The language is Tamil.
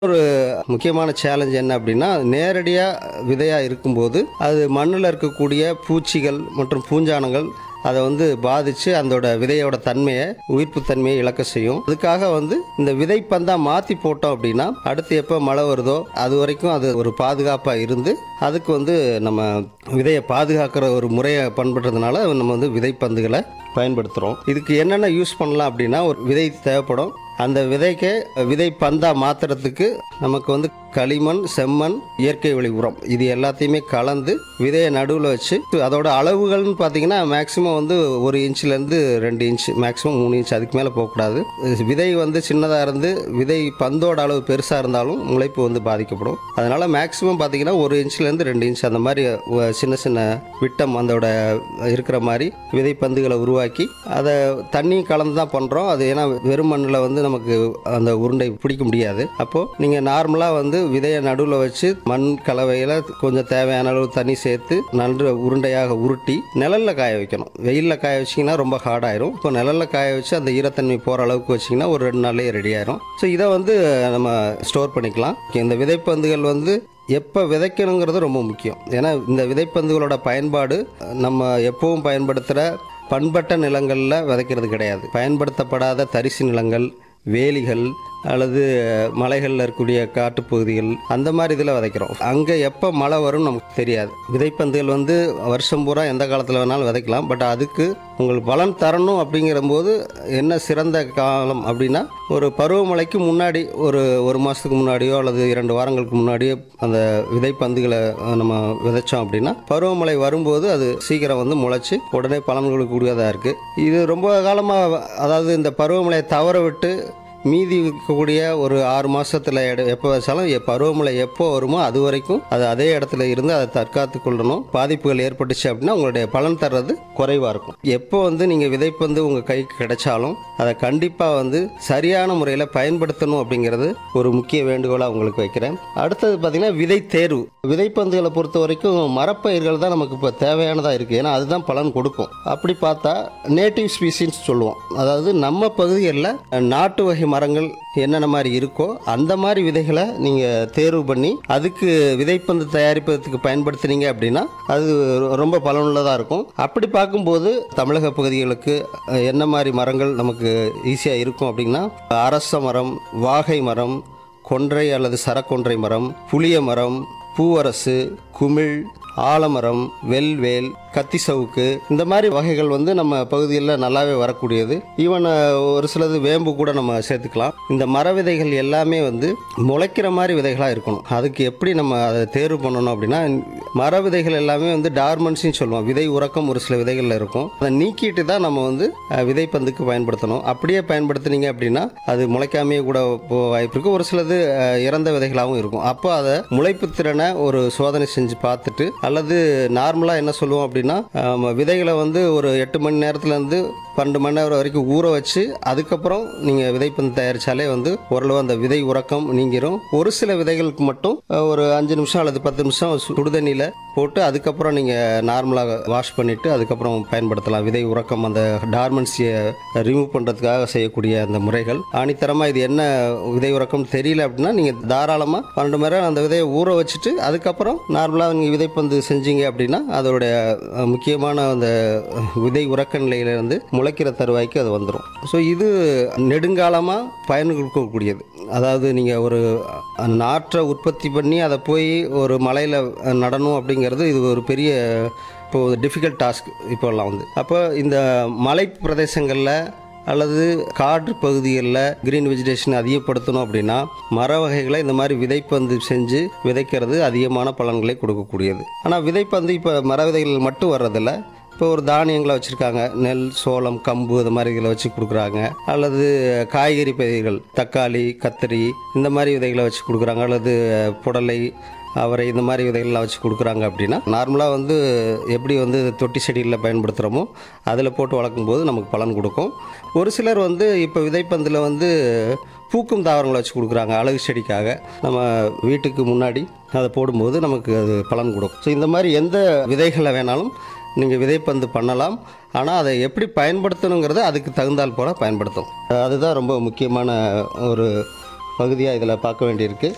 ஒரு முக்கியமான சேலஞ்ச் என்ன அப்படின்னா நேரடியாக விதையாக இருக்கும்போது அது மண்ணில் இருக்கக்கூடிய பூச்சிகள் மற்றும் பூஞ்சானங்கள் அதை வந்து பாதித்து அதோட விதையோட தன்மையை உயிர்ப்பு தன்மையை இழக்க செய்யும் அதுக்காக வந்து இந்த விதை பந்தா மாற்றி போட்டோம் அப்படின்னா அடுத்து எப்போ மழை வருதோ அது வரைக்கும் அது ஒரு பாதுகாப்பாக இருந்து அதுக்கு வந்து நம்ம விதையை பாதுகாக்கிற ஒரு முறையை பண்படுறதுனால நம்ம வந்து விதைப்பந்துகளை பயன்படுத்துகிறோம் இதுக்கு என்னென்ன யூஸ் பண்ணலாம் அப்படின்னா ஒரு விதை தேவைப்படும் அந்த விதைக்கு விதை பந்தா மாத்துறதுக்கு நமக்கு வந்து களிமண் செம்மண் இயற்கை வழி உரம் இது எல்லாத்தையுமே கலந்து விதையை நடுவில் வச்சு அதோட அளவுகள்னு பார்த்தீங்கன்னா மேக்ஸிமம் வந்து ஒரு இன்ச்லேருந்து ரெண்டு இன்ச் மேக்ஸிமம் மூணு இன்ச் அதுக்கு மேலே போகக்கூடாது விதை வந்து சின்னதாக இருந்து விதை பந்தோட அளவு பெருசாக இருந்தாலும் முளைப்பு வந்து பாதிக்கப்படும் அதனால மேக்ஸிமம் பார்த்தீங்கன்னா ஒரு இன்ச்லேருந்து ரெண்டு இன்ச் அந்த மாதிரி அஹ், சின்ன சின்ன விட்டம் அதோட இருக்கிற மாதிரி விதை பந்துகளை உருவாக்கி அதை தண்ணி கலந்து தான் பண்ணுறோம் அது ஏன்னா வெறும் மண்ணில் வந்து நமக்கு அந்த உருண்டை பிடிக்க முடியாது அப்போது நீங்கள் நார்மலாக வந்து விதையை நடுவில் வச்சு மண் கலவையில் கொஞ்சம் தேவையான அளவு தண்ணி சேர்த்து நன்று உருண்டையாக உருட்டி நிழல்ல காய வைக்கணும் வெயிலில் காய வச்சிங்கன்னா ரொம்ப ஹார்டாயிரும் இப்போ நிழல்ல காய வச்சு அந்த ஈரத்தன்மை போகிற அளவுக்கு வச்சிங்கன்னா ஒரு ரெண்டு நாள்லேயே ரெடி ஆயிரும் ஸோ இதை வந்து நம்ம ஸ்டோர் பண்ணிக்கலாம் இந்த விதைப்பந்துகள் வந்து எப்போ விதைக்கணுங்கிறது ரொம்ப முக்கியம் ஏன்னா இந்த விதைப்பந்துகளோட பயன்பாடு நம்ம எப்பவும் பயன்படுத்துகிற பண்பட்ட நிலங்களில் விதைக்கிறது கிடையாது பயன்படுத்தப்படாத தரிசு நிலங்கள் வேலிகள் அல்லது மலைகளில் இருக்கக்கூடிய காட்டுப்பகுதிகள் அந்த மாதிரி இதில் விதைக்கிறோம் அங்கே எப்போ மழை வரும்னு நமக்கு தெரியாது விதைப்பந்துகள் வந்து வருஷம் பூரா எந்த காலத்தில் வேணாலும் விதைக்கலாம் பட் அதுக்கு உங்களுக்கு பலன் தரணும் அப்படிங்கிறபோது என்ன சிறந்த காலம் அப்படின்னா ஒரு பருவமழைக்கு முன்னாடி ஒரு ஒரு மாதத்துக்கு முன்னாடியோ அல்லது இரண்டு வாரங்களுக்கு முன்னாடியோ அந்த விதைப்பந்துகளை அஹ், நம்ம விதைச்சோம் அப்படின்னா பருவமழை வரும்போது அது சீக்கிரம் வந்து முளைச்சி உடனே பலன் கொடுக்கக்கூடியதாக இருக்குது இது ரொம்ப காலமாக அதாவது இந்த பருவமழையை தவற விட்டு மீதி இருக்கக்கூடிய ஒரு ஆறு மாசத்துல எட எப்போ வச்சாலும் எ- பருவமழை எப்போ வருமோ அது வரைக்கும் அது அதே இடத்துல இருந்து அதை தற்காத்து கொள்ளணும் பாதிப்புகள் ஏற்பட்டுச்சு அப்படின்னா உங்களுடைய பலன் தர்றது குறைவாக இருக்கும் எப்போ வந்து நீங்கள் விதைப்பந்து உங்கள் கைக்கு கிடைச்சாலும் அதை கண்டிப்பாக வந்து சரியான முறையில் பயன்படுத்தணும் அப்படிங்கிறது ஒரு முக்கிய வேண்டுகோளாக உங்களுக்கு வைக்கிறேன் அடுத்தது பார்த்தீங்கன்னா விதை தேர்வு விதைப்பந்துகளை பொறுத்த வரைக்கும் மரப்பயிர்கள் தான் நமக்கு இப்போ தேவையானதாக இருக்குது ஏன்னா அதுதான் பலன் கொடுக்கும் அப்படி பார்த்தா நேட்டிவ் ஸ்பீசிஸ் சொல்லுவோம் அதாவது நம்ம பகுதிகளில் நாட்டு வகை மரங்கள் என்னென்ன மாதிரி இருக்கோ அந்த மாதிரி விதைகளை நீங்கள் தேர்வு பண்ணி அதுக்கு விதைப்பந்து தயாரிப்பதற்கு பயன்படுத்துனீங்க அப்படின்னா அது ரொ- ரொம்ப பலனுள்ளதாக இருக்கும் அப்படி பார்க்கும்போது தமிழக பகுதிகளுக்கு அஹ், என்ன மாதிரி மரங்கள் நமக்கு ஈஸியாக இருக்கும் அப்படின்னா அரச மரம் வாகை மரம் கொன்றை அல்லது சரக்கொன்றை மரம் புளிய மரம் பூவரசு குமிழ் ஆலமரம் வெல்வேல் கத்தி சவுக்கு இந்த மாதிரி வகைகள் வந்து நம்ம பகுதியில் நல்லாவே வரக்கூடியது ஈவன் ஒரு சிலது வேம்பு கூட நம்ம சேர்த்துக்கலாம் இந்த மர விதைகள் எல்லாமே வந்து முளைக்கிற மாதிரி விதைகளாக இருக்கணும் அதுக்கு எப்படி நம்ம அதை தேர்வு பண்ணணும் அப்படின்னா மர விதைகள் எல்லாமே வந்து டார்மன்ஸின்னு சொல்லுவோம் விதை உறக்கம் ஒரு சில விதைகளில் இருக்கும் அதை நீக்கிட்டு தான் நம்ம வந்து அஹ், விதைப்பந்துக்கு பயன்படுத்தணும் அப்படியே பயன்படுத்துனீங்க அப்படின்னா அது முளைக்காமையே கூட போக வாய்ப்பு இருக்கு ஒரு சிலது அஹ், இறந்த விதைகளாகவும் இருக்கும் அப்போ அதை முளைப்பு திறனை ஒரு சோதனை செஞ்சு பார்த்துட்டு அல்லது நார்மலாக என்ன சொல்லுவோம் அப்படின்னா ஆம், விதைகளை வந்து ஒரு எட்டு மணி நேரத்துலேருந்து பன்னெண்டு மணி நேரம் வரைக்கும் ஊற வச்சு அதுக்கப்புறம் நீங்கள் விதைப்பந்து தயாரித்தாலே வந்து ஓரளவு அந்த விதை உறக்கம் நீங்கிரும் ஒரு சில விதைகளுக்கு மட்டும் அஹ், ஒரு அஞ்சு நிமிஷம் அல்லது பத்து நிமிஷம் சுடுதண்ணியில் போட்டு அதுக்கப்புறம் நீங்கள் நார்மலாக வாஷ் பண்ணிவிட்டு அதுக்கப்புறம் பயன்படுத்தலாம் விதை உறக்கம் அந்த டார்மன்சியை ரிமூவ் பண்ணுறதுக்காக செய்யக்கூடிய அந்த முறைகள் ஆணித்தரமாக இது என்ன விதை உறக்கம் தெரியல அப்படின்னா நீங்கள் தாராளமாக பன்னெண்டு மணி நேரம் அந்த விதையை ஊற வச்சுட்டு அதுக்கப்புறம் நார்மலாக நீங்கள் விதைப்பந்து செஞ்சீங்க அப்படின்னா அதோடைய அஹ், முக்கியமான அந்த அஹ், விதை உறக்க நிலையிலிருந்து முளைக்கிற தருவாய்க்கு அது வந்துடும் ஸோ இது நெடுங்காலமாக பயன் கொடுக்கக்கூடியது அதாவது நீங்கள் ஒரு அஹ், நாற்றை உற்பத்தி பண்ணி அதை போய் ஒரு மலையில் நடணும் அப்படிங்கிறது இது ஒரு பெரிய இப்போ டிஃபிகல்ட் டாஸ்க் இப்போல்லாம் வந்து அப்போ இந்த மலை பிரதேசங்களில் அல்லது காடு பகுதிகளில் கிரீன் வெஜிடேஷன் அதிகப்படுத்தணும் அப்படின்னா மர வகைகளை இந்த மாதிரி விதைப்பந்து செஞ்சு விதைக்கிறது அதிகமான பலன்களை கொடுக்கக்கூடியது ஆனால் விதைப்பந்து இப்போ மர விதைகள் மட்டும் வர்றதில்ல இப்போ ஒரு தானியங்களை வச்சுருக்காங்க நெல் சோளம் கம்பு இந்த மாதிரி இதில் வச்சு கொடுக்குறாங்க அல்லது காய்கறி பயிர்கள் தக்காளி கத்திரி இந்த மாதிரி விதைகளை வச்சு கொடுக்குறாங்க அல்லது புடலை அவரை இந்த மாதிரி விதைகள்லாம் வச்சு கொடுக்குறாங்க அப்படின்னா நார்மலாக வந்து எப்படி வந்து தொட்டி செடிகளில் பயன்படுத்துகிறோமோ அதில் போட்டு வளர்க்கும் போது நமக்கு பலன் கொடுக்கும் ஒரு சிலர் வந்து இப்போ விதைப்பந்தில் வந்து பூக்கும் தாவரங்களை வச்சு கொடுக்குறாங்க அழகு செடிக்காக நம்ம வீட்டுக்கு முன்னாடி அதை போடும்போது நமக்கு அது பலன் கொடுக்கும் ஸோ இந்த மாதிரி எந்த விதைகளை வேணாலும் நீங்கள் விதைப்பந்து பண்ணலாம் ஆனால் அதை எப்படி பயன்படுத்தணுங்கிறத அதுக்கு தகுந்தால் போல பயன்படுத்தும் அதுதான் ரொம்ப முக்கியமான ஒரு பகுதியாக இதில் பார்க்க வேண்டியிருக்கு